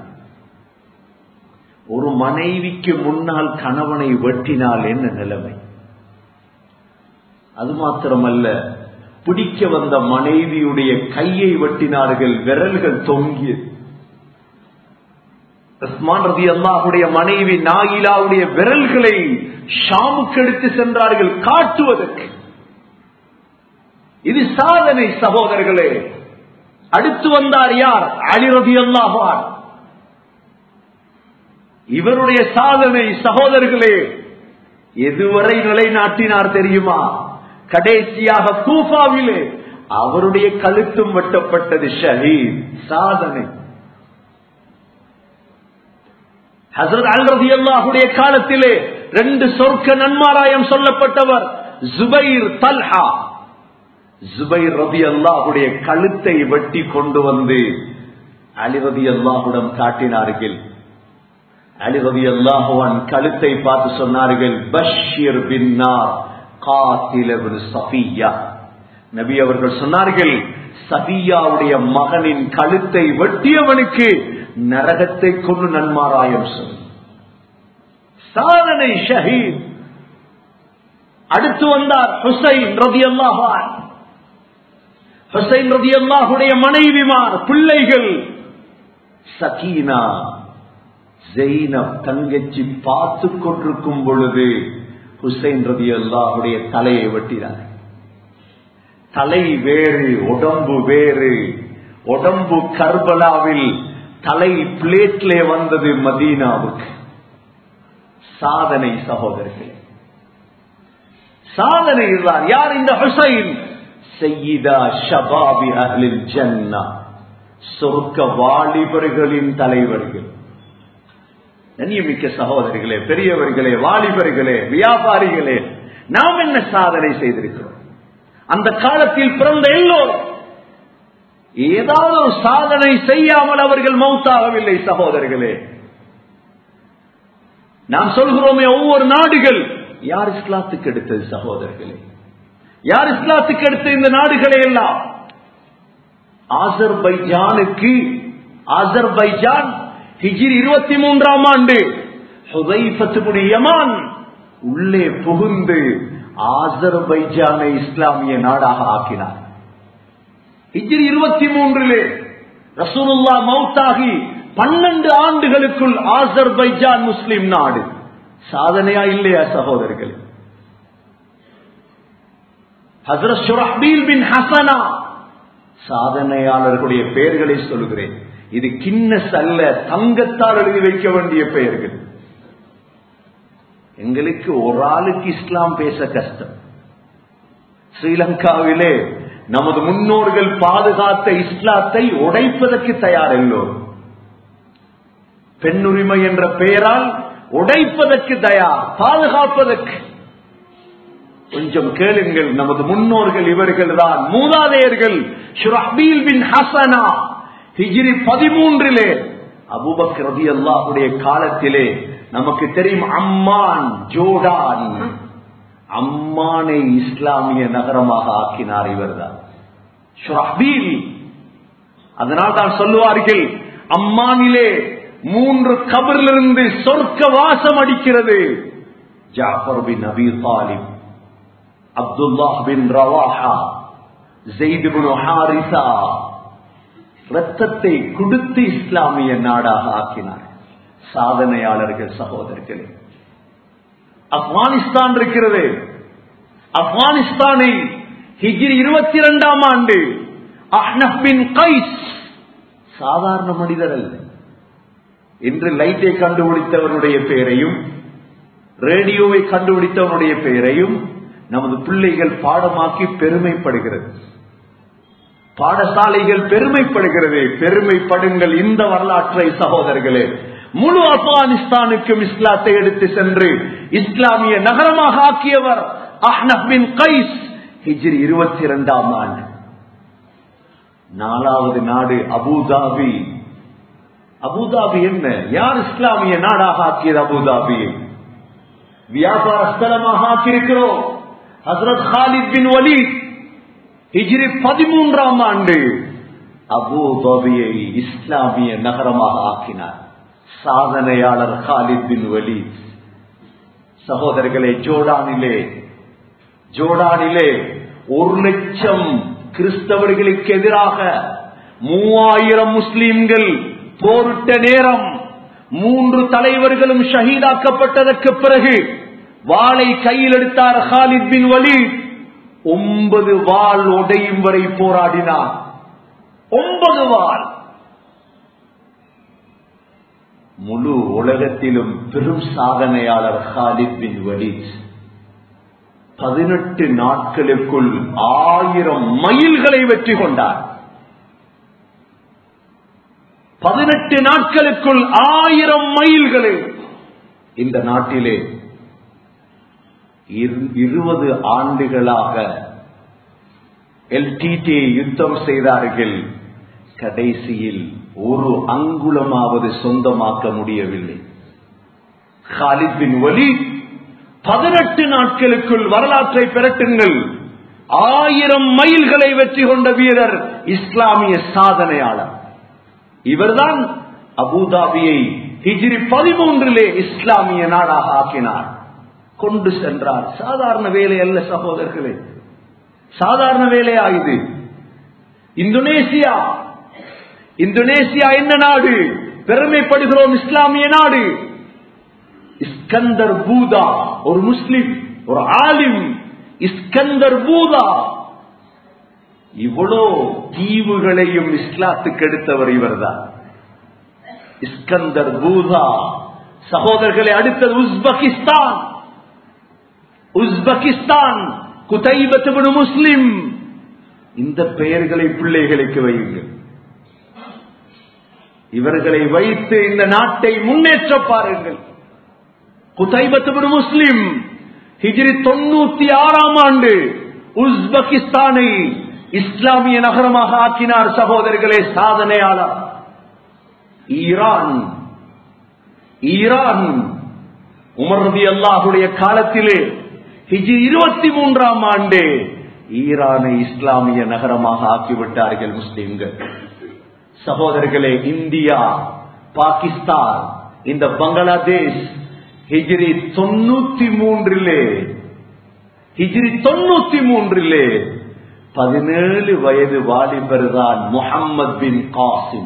ஒரு மனைவிக்கு முன்னால் கணவனை வெட்டினால் என்ன நிலைமை அது மாத்திரமல்ல பிடிக்க வந்த மனைவியுடைய கையை வெட்டினார்கள் விரல்கள் தொங்கியது உஸ்மான் ரதி அல்லாஹுடைய மனைவி நாயிலாவுடைய விரல்களை ஷாமுக்கு எடுத்து சென்றார்கள் காட்டுவதற்கு இது சாதனை சகோதரர்களே அடுத்து வந்தார் யார் அலிரதி அல்லாஹான் இவருடைய சாதனை சகோதரர்களே எதுவரை நிலைநாட்டினார் தெரியுமா கடைசியாக கூஃபாவிலே அவருடைய கழுத்தும் வெட்டப்பட்டது ஷஹீத் சாதனை ஹசரத் அல் ரதி அல்லாஹுடைய காலத்திலே ரெண்டு சொர்க்க நன்மாராயம் சொல்லப்பட்டவர் ஜுபைர் தல்ஹா ஜுபைர் ரதி அல்லாஹுடைய கழுத்தை வெட்டி கொண்டு வந்து அலி ரதி அல்லாஹுடன் காட்டினார்கள் அலி ரதி அல்லாஹுவன் கழுத்தை பார்த்து சொன்னார்கள் பஷீர் பின்னார் காத்தில சஃபியா நபி அவர்கள் சொன்னார்கள் சபியாவுடைய மகனின் கழுத்தை வெட்டியவனுக்கு நரகத்தை கொண்டு நன்மாராயம் சொல் சாதனை ஷஹீத் அடுத்து வந்தார் ஹுசைன் ரதி அல்லாஹான் ஹுசைன் ரதி அல்லாஹுடைய மனைவிமார் பிள்ளைகள் சகீனா ஜெயினப் தங்கச்சி பார்த்து கொண்டிருக்கும் பொழுது ஹுசைன் ரதி அல்லாஹுடைய தலையை வெட்டினார் தலை வேறு உடம்பு வேறு உடம்பு கர்பலாவில் தலை பிளேட்ல வந்தது மதீனாவுக்கு சாதனை சகோதரர்கள் சாதனை தான் யார் இந்த ஹுசைன் செய்யிதா ஷபாபி அஹ்லில் ஜன்னா சொர்க்க வாலிபர்களின் தலைவர்கள் கண்ணியமிக்க சகோதரிகளே பெரியவர்களே வாலிபர்களே வியாபாரிகளே நாம் என்ன சாதனை செய்திருக்கிறோம் அந்த காலத்தில் பிறந்த எல்லோரும் ஏதாவது ஒரு சாதனை செய்யாமல் அவர்கள் மௌத்தாகவில்லை சகோதரர்களே நாம் சொல்கிறோமே ஒவ்வொரு நாடுகள் யார் இஸ்லாத்துக்கு எடுத்தது சகோதரர்களே யார் இஸ்லாத்துக்கு எடுத்த இந்த நாடுகளை எல்லாம் ஆசர்பைஜானுக்கு ஆசர்பைஜான் ஹிஜிர் இருபத்தி மூன்றாம் ஆண்டு யமான் உள்ளே புகுந்து ஆசர்பைஜானை இஸ்லாமிய நாடாக ஆக்கினார் ஹிஜிர் இருபத்தி மூன்றிலே ரசூலுல்லா மவுத்தாகி பன்னெண்டு ஆண்டுகளுக்குள் ஆசர்பைஜான் முஸ்லிம் நாடு சாதனையா இல்லையா சகோதரர்கள் ஹசரத் ஷுரஹ்பீல் பின் ஹசனா சாதனையாளர்களுடைய பெயர்களை சொல்கிறேன் இது கின்னஸ் அல்ல தங்கத்தால் எழுதி வைக்க வேண்டிய பெயர்கள் எங்களுக்கு ஒரு ஆளுக்கு இஸ்லாம் பேச கஷ்டம் ஸ்ரீலங்காவிலே நமது முன்னோர்கள் பாதுகாத்த இஸ்லாத்தை உடைப்பதற்கு தயார் எல்லோரும் பெண்ணுரிமை என்ற பெயரால் உடைப்பதற்கு தயார் பாதுகாப்பதற்கு கொஞ்சம் கேளுங்கள் நமது முன்னோர்கள் இவர்கள் தான் மூதாதையர்கள் ஷுரஹ்பீல் பின் ஹசனா ஹிஜிரி பதிமூன்றிலே அபுபக் ரதி அல்லாஹுடைய காலத்திலே நமக்கு தெரியும் அம்மான் ஜோடான் அம்மானை இஸ்லாமிய நகரமாக ஆக்கினார் இவர்தான் ஷுரஹ்பீல் அதனால் தான் சொல்லுவார்கள் அம்மானிலே மூன்று கபரிலிருந்து சொர்க்க வாசம் அடிக்கிறது Jafar bin Abi Talib Abdullah bin Rawaha Zaid bin Haritha ரத்தத்தை கொடுத்து இஸ்லாமிய நாடாக ஆக்கினார் சாதனையாளர்கள் சகோதரர்களே ஆப்கானிஸ்தான் இருக்கிறது ஆப்கானிஸ்தானை ஹிஜிரி இருபத்தி இரண்டாம் ஆண்டு அஹ்னப் பின் கைஸ் சாதாரண மனிதர் அல்ல இன்று லைட்டை கண்டுபிடித்தவருடைய பெயரையும் ரேடியோவை கண்டுபிடித்தவனுடைய பெயரையும் நமது பிள்ளைகள் பாடமாக்கி பெருமைப்படுகிறது பாடசாலைகள் பெருமைப்படுகிறது பெருமைப்படுங்கள் இந்த வரலாற்றை சகோதரர்களே முழு ஆப்கானிஸ்தானுக்கும் இஸ்லாத்தை எடுத்து சென்று இஸ்லாமிய நகரமாக ஆக்கியவர் அஹ்னப் பின் கைஸ் ஹிஜ்ரி இருபத்தி இரண்டாம் ஆண்டு நாலாவது நாடு அபுதாபி அபுதாபி என்ன யார் இஸ்லாமிய நாடாக ஆக்கியது அபுதாபி வியாபார ஸ்தலமாக ஆக்கியிருக்கிறோம் ஹசரத் ஹாலித் பின் வலீத் ஹிஜ்ரி பதிமூன்றாம் ஆண்டு அபுதாபியை இஸ்லாமிய நகரமாக ஆக்கினார் சாதனையாளர் ஹாலித் பின் வலீத் சகோதரர்களே ஜோடானிலே ஜோடானிலே ஒரு லட்சம் கிறிஸ்தவர்களுக்கு எதிராக மூவாயிரம் முஸ்லிம்கள் போரிட்ட நேரம் மூன்று தலைவர்களும் ஷஹீதாக்கப்பட்டதற்கு பிறகு வாளை கையில் எடுத்தார் ஹாலித் பின் வலீத் ஒன்பது வாள் உடையும் வரை போராடினார் ஒன்பது சவால் முழு உலகத்திலும் பெரும் சாதனையாளர் ஹாலித் பின் வலீத் பதினெட்டு நாட்களுக்குள் ஆயிரம் மைல்களை வெற்றி கொண்டார் பதினெட்டு நாட்களுக்குள் ஆயிரம் மைல்களை இந்த நாட்டிலே இருபது ஆண்டுகளாக எல்டிடி யுத்தம் செய்தார்கள் கடைசியில் ஒரு அங்குலமாவது சொந்தமாக்க முடியவில்லை ஹாலித் பின் வலி பதினெட்டு நாட்களுக்குள் வரலாற்றை பெறட்டுங்கள் ஆயிரம் மைல்களை வெற்றி கொண்ட வீரர் இஸ்லாமிய சாதனையாளர் இவர்தான் அபுதாபியை ஹிஜிரி பதிமூன்றிலே இஸ்லாமிய நாடாக ஆக்கினார் கொண்டு சென்றார் சாதாரண வேலை அல்ல சகோதரர்களே சாதாரண வேலையா இது இந்தோனேசியா இந்தோனேசியா என்ன நாடு பெருமைப்படுகிறோம் இஸ்லாமிய நாடு இஸ்கந்தர் பூதா ஒரு முஸ்லிம் ஒரு ஆலிம் இஸ்கந்தர் பூதா இவ்வளோ தீவுகளையும் இஸ்லாத்துக்கு எடுத்தவர் இவர்தான் இஸ்கந்தர் பூதா சகோதரர்களை அடுத்தது உஸ்பெகிஸ்தான் உஸ்பெகிஸ்தான் குதைபத்து முஸ்லிம் இந்த பெயர்களை பிள்ளைகளுக்கு வையுங்கள் இவர்களை வைத்து இந்த நாட்டை முன்னேற்ற பாருங்கள் குதைபத்து முஸ்லிம் ஹிஜ்ரி தொண்ணூத்தி ஆறாம் ஆண்டு உஸ்பெகிஸ்தானை இஸ்லாமிய நகரமாக ஆக்கினார் சகோதரர்களே சாதனையாளர் ஈரான் ஈரான் உமர்தி அல்லாஹுடைய காலத்திலே ஹிஜி இருபத்தி மூன்றாம் ஆண்டு ஈரானை இஸ்லாமிய நகரமாக ஆக்கிவிட்டார்கள் முஸ்லிம்கள் சகோதரர்களே இந்தியா பாகிஸ்தான் இந்த பங்களாதேஷ் ஹிஜிரி தொண்ணூத்தி மூன்றிலே ஹிஜிரி தொண்ணூத்தி மூன்றிலே பதினேழு வயது வாலிபர் தான் முகம்மது பின் காசிம்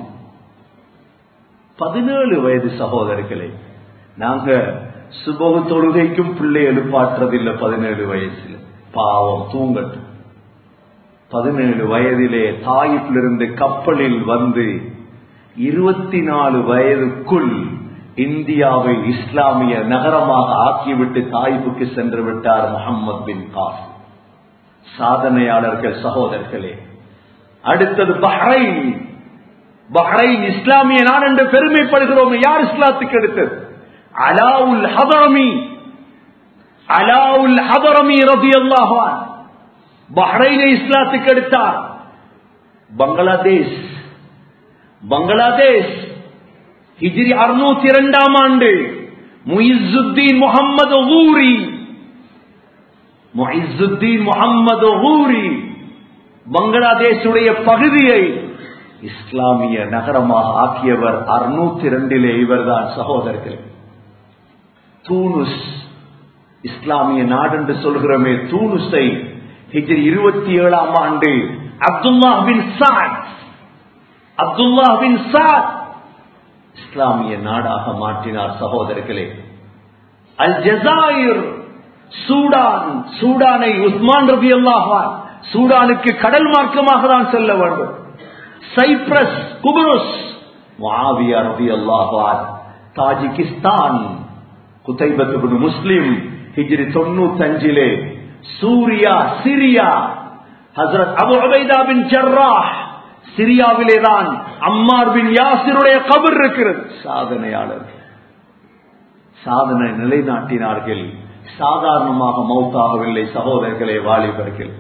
பதினேழு வயது சகோதரர்களே நாங்க சுபகு தொழுகைக்கும் பிள்ளை எழுப்பாற்றதில்லை பதினேழு வயசுல பாவம் தூங்கட்டும் பதினேழு வயதிலே தாயிலிருந்து கப்பலில் வந்து இருபத்தி நாலு வயதுக்குள் இந்தியாவை இஸ்லாமிய நகரமாக ஆக்கிவிட்டு தாய்ப்புக்கு சென்று விட்டார் முகமது பின் காஸ் சாதனையாளர்கள் சகோதரர்களே அடுத்தது பஹ்ரைன் பஹ்ரைன் இஸ்லாமிய நாடு என்று பெருமைப்படுகிறோம் யார் இஸ்லாத்துக்கு எடுத்தது அலாவுல் ஹதரமி அலாவுல் ஹதரமி ரபி அல்லாஹான் பஹ்ரைனை இஸ்லாத்துக்கு எடுத்தார் பங்களாதேஷ் பங்களாதேஷ் ஹிஜ்ரி அறுநூத்தி இரண்டாம் ஆண்டு முயிசுத்தீன் முகமது ஊரி முயிசுத்தீன் முகமது ஊரி பங்களாதேஷுடைய பகுதியை இஸ்லாமிய நகரமாக ஆக்கியவர் அறுநூத்தி இரண்டிலே இவர்தான் சகோதரர்கள் தூணுஸ் இஸ்லாமிய நாடு என்று சொல்கிறோமே தூணுஸை ஹிஜ்ரி இருபத்தி ஏழாம் ஆண்டு அப்துல்லா பின் சாத் அப்துல்லா பின் சாத் இஸ்லாமிய நாடாக மாற்றினார் சகோதரர்களே அல் ஜசாயிர் சூடான் சூடானை உஸ்மான் ரபி அல்லாஹான் சூடானுக்கு கடல் மார்க்கமாக தான் செல்ல வேண்டும் சைப்ரஸ் குபுருஸ் முஆவியா ரபி அல்லாஹான் தாஜிகிஸ்தான் குதைபத்து முஸ்லிம் ஹிஜ்ரி தொண்ணூத்தி அஞ்சிலே சூரியா சிரியா ஹசரத் அபு அபைதா பின் ஜர்ராஹ் சிரியாவிலே தான் அம்மார் பின் யாசிருடைய கபர் இருக்கிறது சாதனையாளர் சாதனை நிலைநாட்டினார்கள் சாதாரணமாக மௌத்தாகவில்லை சகோதரர்களே வாலிபர்கள்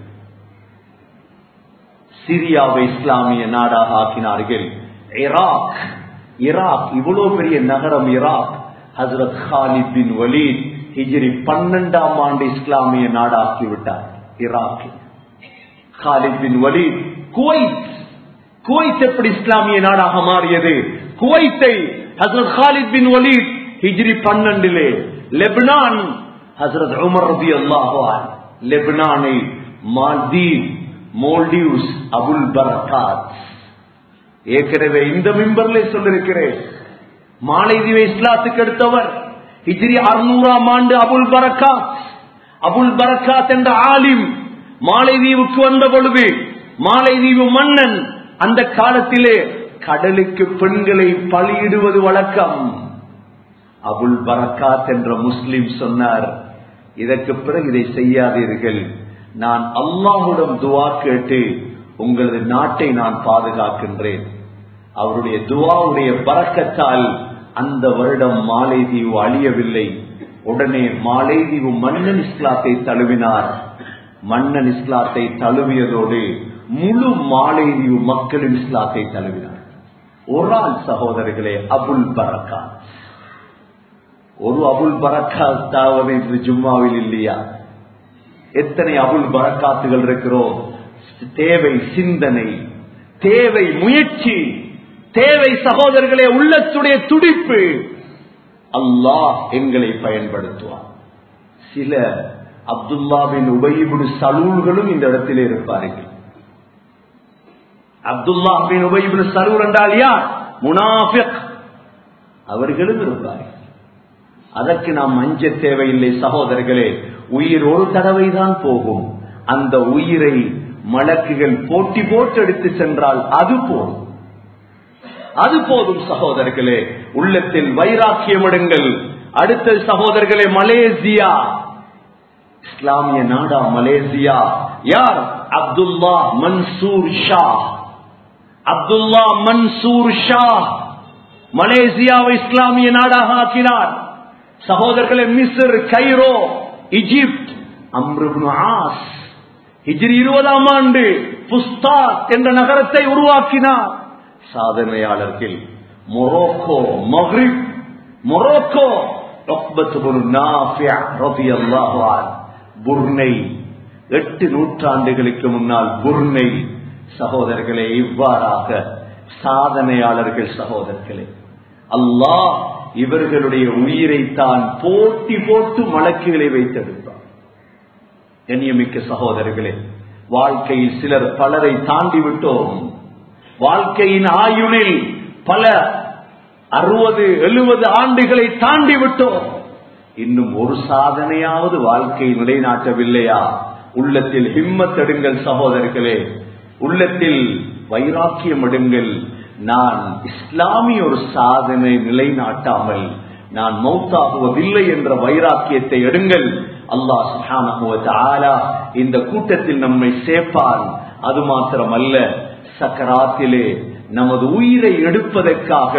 சிரியாவை இஸ்லாமிய நாடாக ஆக்கினார்கள் ஈராக் ஈராக் இவ்வளவு பெரிய நகரம் ஈராக் ஹசரத் ஹாலித் பின் வலீத் ஹிஜ்ரி பன்னெண்டாம் ஆண்டு இஸ்லாமிய நாடாக்கி விட்டார் Iraq Khalid bin Walid Kuwait Kuwait எப்படி இஸ்லாமிய நாடாக மாறியது குவைத்தை ஹசரத் ஹாலித் பின் வலீத் ஹிஜ்ரி பன்னெண்டிலே லெபனான் ஹசரத் உமர் ரபி அல்லாஹான் லெபனானை மால்தீவ் மோல்டிவ்ஸ் அபுல் பரகாத் ஏற்கனவே இந்த மிம்பர்ல சொல்லிருக்கிறேன் மாலைதீவை இஸ்லாத்துக்கு எடுத்தவர் ஹிஜ்ரி அறுநூறாம் ஆண்டு அபுல் பரக்காத் அபுல் பரக்காத் என்ற ஆலிம் மாலைதீவுக்கு வந்த பொழுது மாலைதீவு மன்னன் அந்த காலத்திலே கடலுக்கு பெண்களை பலியிடுவது வழக்கம் அபுல் பரக்காத் என்ற முஸ்லிம் சொன்னார் இதற்கு பிறகு இதை செய்யாதீர்கள் நான் அல்லாஹுடன் துவா கேட்டு உங்களது நாட்டை நான் பாதுகாக்கின்றேன் அவருடைய துவாவுடைய பறக்கத்தால் அந்த வருடம் மாலைதீவு அழியவில்லை உடனே மாலைதீவு மன்னன் இஸ்லாத்தை தழுவினார் மன்னன் இஸ்லாத்தை தழுவியதோடு முழு மாலைதீவு மக்களும் இஸ்லாத்தை தழுவினார் ஒரு ஆள் சகோதரர்களே அபுல் பரக்காத் ஒரு அபுல் பரக்காத்தாவது இன்று ஜும்மாவில் இல்லையா எத்தனை அபுல் பரக்காத்துகள் இருக்கிறோம் தேவை சிந்தனை தேவை முயற்சி தேவை சகோதரர்களே உள்ளத்துடைய துடிப்பு அல்லாஹ் எங்களை பயன்படுத்துவார் சில அப்துல்லாவின் உபயிபுடு சலூல்களும் இந்த இடத்திலே இருப்பார்கள் அப்துல்லாபின் உபயிபுடு சலூல் என்றால் யார் முனாஃபிக் அவர்களும் இருப்பார்கள் அதற்கு நாம் மஞ்ச தேவையில்லை சகோதரர்களே உயிர் ஒரு தடவை தான் போகும் அந்த உயிரை மலக்குகள் போட்டி போட்டு எடுத்து சென்றால் அது போதும் அது போதும் சகோதரர்களே உள்ளத்தில் வைராக்கியம் எடுங்கள் அடுத்த சகோதரர்களே மலேசியா இஸ்லாமிய நாடா மலேசியா யார் அப்துல்லா மன்சூர் ஷா அப்துல்லா மன்சூர் ஷா மலேசியாவை இஸ்லாமிய நாடாக ஆக்கினார் சகோதரர்களே Misr Cairo Egypt Amr ibn As ஹிஜ்ரி இருபதாம் ஆண்டு புஸ்தாக் என்ற நகரத்தை உருவாக்கினார் சாதனையாளர்கள் மொரோக்கோ மஹ்ரிப் மொரோக்கோ புர்னை எட்டு நூற்றாண்டுகளுக்கு முன்னால் புர்னை சகோதரர்களே இவ்வாறாக சாதனையாளர்கள் சகோதரர்களே அல்லாஹ் இவர்களுடைய உயிரை தான் போட்டி போட்டு மலக்குகளை வைத்தெடுத்தார் கண்ணியமிக்க சகோதரர்களே வாழ்க்கையில் சிலர் பலரை தாண்டி விட்டோம் வாழ்க்கையின் ஆயுளில் பல அறுபது எழுபது ஆண்டுகளை தாண்டி விட்டோம் இன்னும் ஒரு சாதனையாவது வாழ்க்கை நிலைநாட்டவில்லையா உள்ளத்தில் ஹிம்மத் எடுங்கள் சகோதரர்களே உள்ளத்தில் வைராக்கியம் எடுங்கள் நான் இஸ்லாமிய ஒரு சாதனை நிலைநாட்டாமல் நான் மௌத்தாகுவதில்லை என்ற வைராக்கியத்தை எடுங்கள் அல்லாஹ் சுஹானா இந்த கூட்டத்தில் நம்மை சேர்ப்பான் அது மாத்திரமல்ல சக்கராத்திலே நமது உயிரை எடுப்பதற்காக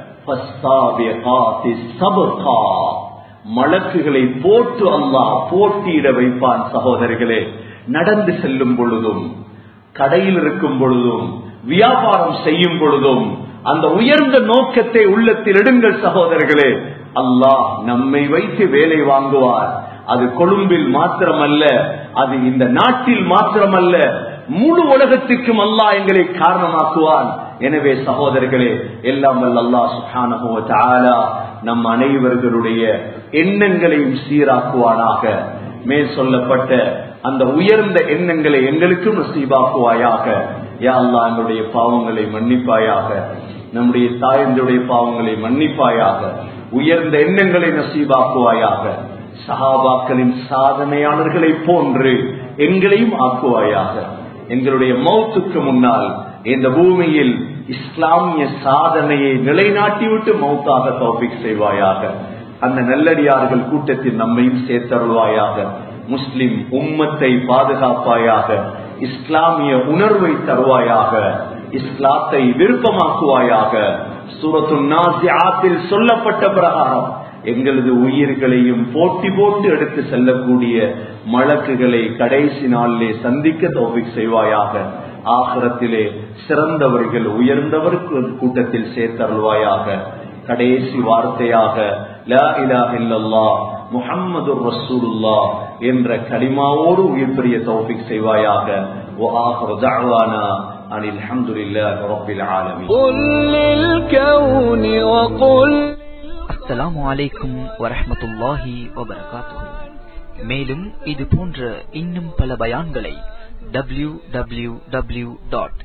மலக்குகளை போட்டு அல்லாஹ் போட்டியிட வைப்பான் சகோதரர்களே நடந்து செல்லும் பொழுதும் கடையில் இருக்கும் பொழுதும் வியாபாரம் செய்யும் பொழுதும் அந்த உயர்ந்த நோக்கத்தை உள்ளத்தில் எடுங்கள் சகோதரர்களே அல்லாஹ் நம்மை வைத்து வேலை வாங்குவார் அது கொழும்பில் மாத்திரமல்ல அது இந்த நாட்டில் மாத்திரமல்ல முழு உலகத்துக்கும் அல்லாஹ் எங்களை காரணமாக்குவான் எனவே சகோதரர்களே எல்லாம் வல்ல அல்லாஹ் சுஹானஹுவ தஆலா நம் அனைவர்களுடைய எண்ணங்களையும் சீராக்குவானாக மேல் சொல்லப்பட்ட அந்த உயர்ந்த எண்ணங்களை எங்களுக்கும் நசீபாக்குவாயாக யா அல்லாஹ் எங்களுடைய பாவங்களை மன்னிப்பாயாக நம்முடைய தாயந்தருடைய பாவங்களை மன்னிப்பாயாக உயர்ந்த எண்ணங்களை நசீபாக்குவாயாக சஹாபாக்களின் சாதனையாளர்களை போன்று எங்களையும் ஆக்குவாயாக எங்களுடைய மௌத்துக்கு முன்னால் இந்த பூமியில் இஸ்லாமிய சாதனையை நிலைநாட்டிவிட்டு மௌத்தாக தௌபிக் செய்வாயாக அந்த நல்லடியார்கள் கூட்டத்தில் நம்மையும் சேர்த்தருள்வாயாக முஸ்லிம் உம்மத்தை பாதுகாப்பாயாக இஸ்லாமிய உணர்வை தருவாயாக இஸ்லாத்தை விருப்பமாக்குவாயாக சூரத்து நாசியாத்தில் சொல்லப்பட்ட பிரகாரம் எங்களது உயிர்களையும் போட்டி போட்டு எடுத்து செல்லக்கூடிய மலக்குகளை கடைசி நாளிலே சந்திக்க தோபிக் செய்வாயாக ஆகரத்திலே சிறந்தவர்கள் உயர்ந்தவர் கூட்டத்தில் சேர்த்தருள்வாயாக கடைசி வார்த்தையாக லா இலாஹ இல்லல்லாஹ் முஹம்மது ரசூலுல்லா என்ற கலிமாவோடு உயிர் பெரிய தௌபிக் செய்வாயாக وآخر دعوانا أن الحمد لله رب العالمين قل للكون وقل அஸ்ஸலாமு அலைக்கும் வரஹ்மத்துல்லாஹி வபரகாத்துஹு மேலும் இது போன்ற இன்னும் பல பயான்களை W W W dot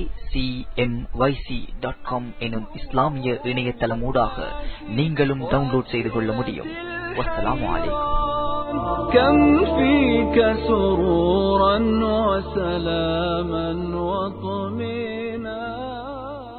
dot com எனும் இஸ்லாமிய இணையதளமூடாக நீங்களும் டவுன்லோட் செய்து கொள்ள முடியும் வஸ்ஸலாமு அலைக்கும் كم فيك سرورا وسلاما وطمئنا